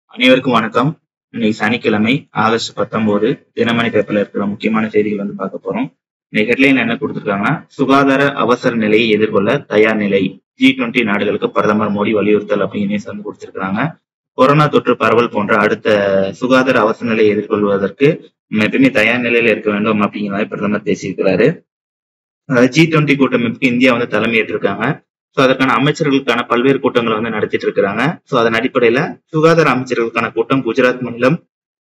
அனைவருக்கும் வணக்கம் இன்னைக்கு சனிக்கிழமை ஆகஸ்ட் பத்தொன்பது தினமணி பேப்பர்ல இருக்கிற முக்கியமான செய்திகள் வந்து பார்க்க போறோம் இன்னைக்கு ஹெட்லைன் என்ன கொடுத்திருக்காங்கன்னா சுகாதார அவசர நிலையை எதிர்கொள்ள தயார் நிலை ஜி டுவெண்டி நாடுகளுக்கு பிரதமர் மோடி வலியுறுத்தல் அப்படின்னு நியூஸ் வந்து கொடுத்திருக்காங்க கொரோனா தொற்று பரவல் போன்ற அடுத்த சுகாதார அவசர நிலையை எதிர்கொள்வதற்கு நம்ம எப்பயுமே தயார் நிலையில இருக்க வேண்டும் அப்படிங்கிற மாதிரி பிரதமர் பேசியிருக்கிறாரு ஜி டுவெண்டி கூட்டமைப்புக்கு இந்தியா வந்து தலைமையேற்றிருக்காங்க ஸோ அதற்கான அமைச்சர்களுக்கான பல்வேறு கூட்டங்களை வந்து நடத்திட்டு இருக்கிறாங்க ஸோ அதன் அடிப்படையில சுகாதார அமைச்சர்களுக்கான கூட்டம் குஜராத் மாநிலம்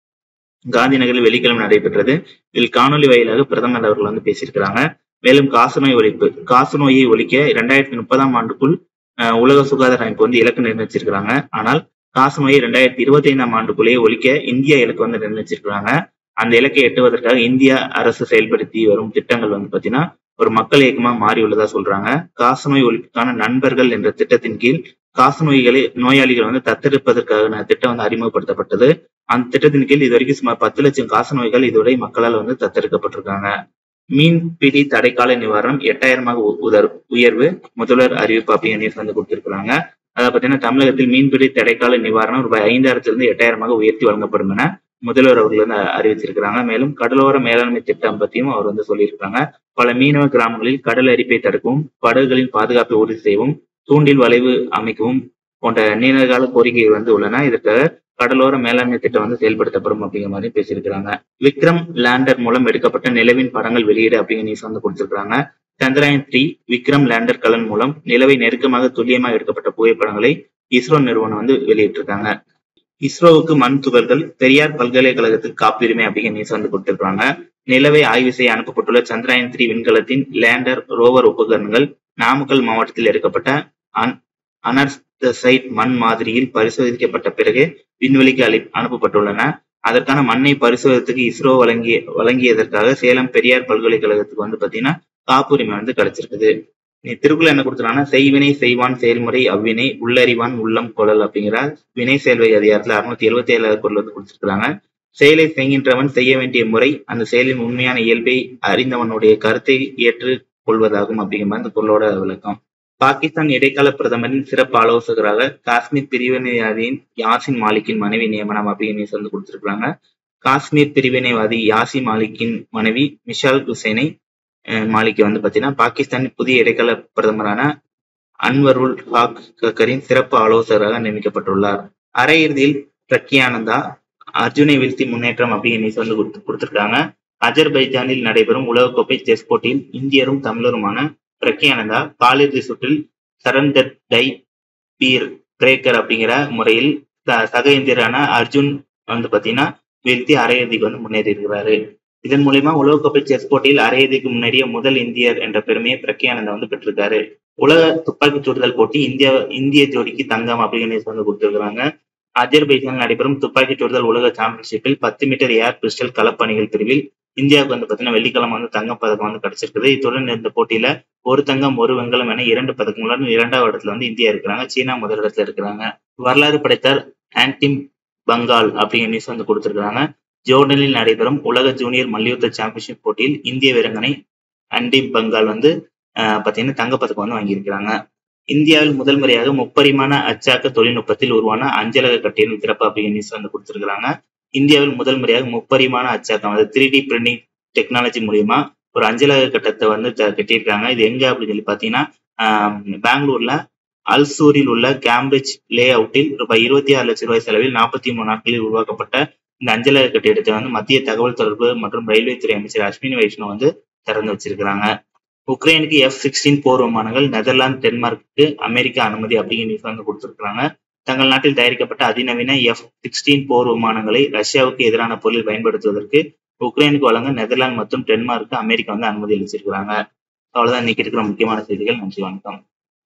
காந்தி நகரில் வெள்ளிக்கிழமை நடைபெற்றது இதில் காணொலி வாயிலாக பிரதமர் அவர்கள் வந்து பேசியிருக்கிறாங்க மேலும் காசநோய் ஒழிப்பு காசநோயை ஒழிக்க இரண்டாயிரத்தி முப்பதாம் ஆண்டுக்குள் அஹ், உலக சுகாதார அமைப்பு வந்து இலக்கு நிர்ணயிச்சிருக்கிறாங்க ஆனால் காசநோயை இரண்டாயிரத்தி இருபத்தி ஐந்தாம் ஆண்டுக்குள்ளேயே ஒழிக்க இந்தியா இலக்கு வந்து நிர்ணயிச்சிருக்கிறாங்க அந்த இலக்கை எட்டுவதற்காக இந்திய அரசு செயல்படுத்தி வரும் திட்டங்கள் வந்து பாத்தீங்கன்னா ஒரு மக்கள் இயக்கமா மாறியுள்ளதா சொல்றாங்க காசநோய் ஒழிப்புக்கான நண்பர்கள் என்ற திட்டத்தின் கீழ் காசநோய்களை நோயாளிகள் வந்து தத்தெடுப்பதற்கான திட்டம் வந்து அறிமுகப்படுத்தப்பட்டது அந்த திட்டத்தின் கீழ் இது வரைக்கும் சுமார் பத்து லட்சம் காசநோய்கள் இதுவரை மக்களால் வந்து தத்தெடுக்கப்பட்டிருக்காங்க மீன்பிடி தடைக்கால நிவாரணம் எட்டாயிரமாக உ- உதர் உயர்வு முதல்வர் அறிவிப்பு அப்படின்னு நியூஸ் வந்து கொடுத்திருக்கிறாங்க அதை பார்த்தீங்கன்னா தமிழகத்தில் மீன்பிடி தடைக்கால நிவாரணம் ரூபாய் ஐந்தாயிரத்திலிருந்து எட்டாயிரமாக உயர்த்தி வழங்கப்படும் என முதல்வர் அவர்கள் வந்து அறிவிச்சிருக்கிறாங்க மேலும் கடலோர மேலாண்மை திட்டம் பத்தியும் அவர் வந்து சொல்லியிருக்காங்க பல மீனவ கிராமங்களில் கடல் அரிப்பை தடுக்கவும் படகுகளின் பாதுகாப்பை உறுதி செய்யவும் தூண்டில் வளைவு அமைக்கவும் போன்ற நீண்டகால கோரிக்கைகள் வந்து உள்ளன இதற்காக கடலோர மேலாண்மை திட்டம் வந்து செயல்படுத்தப்படும் அப்படிங்கிற மாதிரி பேசியிருக்கிறாங்க விக்ரம் லேண்டர் மூலம் எடுக்கப்பட்ட நிலவின் படங்கள் வெளியீடு அப்படிங்கிற நியூஸ் வந்து கொடுத்திருக்காங்க சந்திராயன் த்ரீ விக்ரம் லேண்டர் கலன் மூலம் நிலவை நெருக்கமாக துல்லியமாக எடுக்கப்பட்ட புகைப்படங்களை இஸ்ரோ நிறுவனம் வந்து வெளியிட்டிருக்காங்க இஸ்ரோவுக்கு மண் துகள்கள் பெரியார் பல்கலைக்கழகத்துக்கு காப்புரிமை அப்படிங்கிற நியூஸ் வந்து கொடுத்திருக்காங்க நிலவை ஆய்வு செய்ய அனுப்பப்பட்டுள்ள சந்திராயன் த்ரீ விண்கலத்தின் லேண்டர் ரோவர் உபகரணங்கள் நாமக்கல் மாவட்டத்தில் எடுக்கப்பட்ட அன் அனர்தசைட் மண் மாதிரியில் பரிசோதிக்கப்பட்ட பிறகு விண்வெளிக்கு அளி அனுப்பப்பட்டுள்ளன அதற்கான மண்ணை பரிசோதத்துக்கு இஸ்ரோ வழங்கிய வழங்கியதற்காக சேலம் பெரியார் பல்கலைக்கழகத்துக்கு வந்து பாத்தீங்கன்னா காப்புரிமை வந்து கிடைச்சிருக்குது நீ திருக்குறள் என்ன கொடுத்துருக்காங்கன்னா செய்வினை செய்வான் செயல்முறை அவ்வினை உள்ளறிவான் உள்ளம் கொள்ளல் அப்படிங்கிற வினை செயல்வை அதிகாரத்துல அறுநூத்தி எழுபத்தி ஏழாவது குரல் வந்து கொடுத்திருக்காங்க செயலை செய்கின்றவன் செய்ய வேண்டிய முறை அந்த செயலின் உண்மையான இயல்பை அறிந்தவனுடைய கருத்தை ஏற்று கொள்வதாகும் அப்படிங்கிற மாதிரி இந்த பொருளோட விளக்கம் பாகிஸ்தான் இடைக்கால பிரதமரின் சிறப்பு ஆலோசகராக காஷ்மீர் பிரிவினைவாதியின் யாசின் மாலிக்கின் மனைவி நியமனம் அப்படின்னு நியூஸ் வந்து கொடுத்திருக்காங்க காஷ்மீர் பிரிவினைவாதி யாசின் மாலிக்கின் மனைவி மிஷால் ஹுசைனை அஹ், மாலிக் வந்து பாத்தீங்கன்னா பாகிஸ்தானின் புதிய இடைக்கால பிரதமரான அன்வருல் ஹாக் கக்கரின் சிறப்பு ஆலோசகராக நியமிக்கப்பட்டுள்ளார் அரையிறுதியில் பிரக்யானந்தா அர்ஜுனை வீழ்த்தி முன்னேற்றம் அப்படின்னு நியூஸ் வந்து கொடுத்து- கொடுத்திருக்காங்க அஜர்பைஜானில் நடைபெறும் உலகக்கோப்பை செஸ் போட்டியில் இந்தியரும் தமிழருமான பிரக்யானந்தா காலிறுதி சுற்றில் சரண்தர் டை பீர் பிரேக்கர் அப்படிங்கிற முறையில் ச- சக இந்தியரான அர்ஜுன் வந்து பாத்தீங்கன்னா வீழ்த்தி அரையிறுதிக்கு வந்து முன்னேறி இருக்கிறாரு இதன் மூலியமா உலகக்கோப்பை செஸ் போட்டியில் அரையிறுதிக்கு முன்னேறிய முதல் இந்தியர் என்ற பெருமையை பிரக்யானந்தா வந்து பெற்றிருக்காரு உலக துப்பாக்கி சுடுதல் போட்டி இந்தியா இந்திய ஜோடிக்கு தங்கம் அப்படின்னு news வந்து கொடுத்திருக்காங்க அஜர்பைஜானில் நடைபெறும் துப்பாக்கி சுடுதல் உலக சாம்பியன்ஷிப்பில் பத்து மீட்டர் ஏர் பிஸ்டல் கலப்பணிகள் பிரிவில் இந்தியாவுக்கு வந்து பாத்தீங்கன்னா வெள்ளிக்கிழமை வந்து தங்கப் பதக்கம் வந்து கிடைச்சிருக்குது இத்துடன் இந்த போட்டியில ஒரு தங்கம் ஒரு வெண்கலம் என இரண்டு பதக்கங்களுடன் இரண்டாவது இடத்துல வந்து இந்தியா இருக்கிறாங்க சீனா முதல் இடத்துல இருக்கிறாங்க வரலாறு படைத்தார் ஆன்டிம் பங்கால் அப்படிங்கிற நியூஸ் வந்து கொடுத்திருக்காங்க ஜோர்டனில் நடைபெறும் உலக ஜூனியர் மல்யுத்த சாம்பியன்ஷிப் போட்டியில் இந்திய வீரங்கனை அன்டிம் பங்கால் வந்து ஆஹ் பாத்தீங்கன்னா தங்கப்பதக்கம் வந்து வாங்கியிருக்கிறாங்க இந்தியாவில் முதல் முறையாக முப்பரிமாண அச்சாக்க தொழில்நுட்பத்தில் உருவான அஞ்சலக கட்டிடம் திறப்பு அப்படிங்கிற நியூஸ் வந்து கொடுத்திருக்காங்க இந்தியாவில் முதல் முறையாக முப்பரிமாண அச்சாக்கம் அதாவது த்ரீ டி பிரிண்டிங் டெக்னாலஜி மூலியமா ஒரு அஞ்சலக கட்டத்தை வந்து த- கட்டியிருக்காங்க இது எங்க அப்படின்னு சொல்லி பாத்தீங்கன்னா ஆஹ் பெங்களூர்ல அல்சூரில் உள்ள கேம்பிரிட்ஜ் லே அவுட்டில் ரூபாய் இருபத்தி ஆறு லட்சம் ரூபாய் செலவில் நாற்பத்தி மூணு நாட்களில் உருவாக்கப்பட்ட இந்த அஞ்சலக கட்டிடத்தை வந்து மத்திய தகவல் தொடர்பு மற்றும் ரயில்வே துறை அமைச்சர் அஸ்வினி வைஷ்ணவ் வந்து திறந்து வச்சிருக்கிறாங்க உக்ரைனுக்கு எஃப் சிக்ஸ்டீன் போர் விமானங்கள் நெதர்லாந்து டென்மார்க்கு அமெரிக்கா அனுமதி அப்படிங்கிற நியூஸ் வந்து கொடுத்திருக்காங்க தங்கள் நாட்டில் தயாரிக்கப்பட்ட அதிநவீன எஃப் சிக்ஸ்டீன் போர் விமானங்களை ரஷ்யாவுக்கு எதிரான போரில் பயன்படுத்துவதற்கு உக்ரைனுக்கு வழங்க நெதர்லாந்து மற்றும் டென்மார்க்கு அமெரிக்கா வந்து அனுமதி அளிச்சிருக்கிறாங்க அவ்வளவுதான் இன்னைக்கு இருக்கிற முக்கியமான செய்திகள் நன்றி வணக்கம்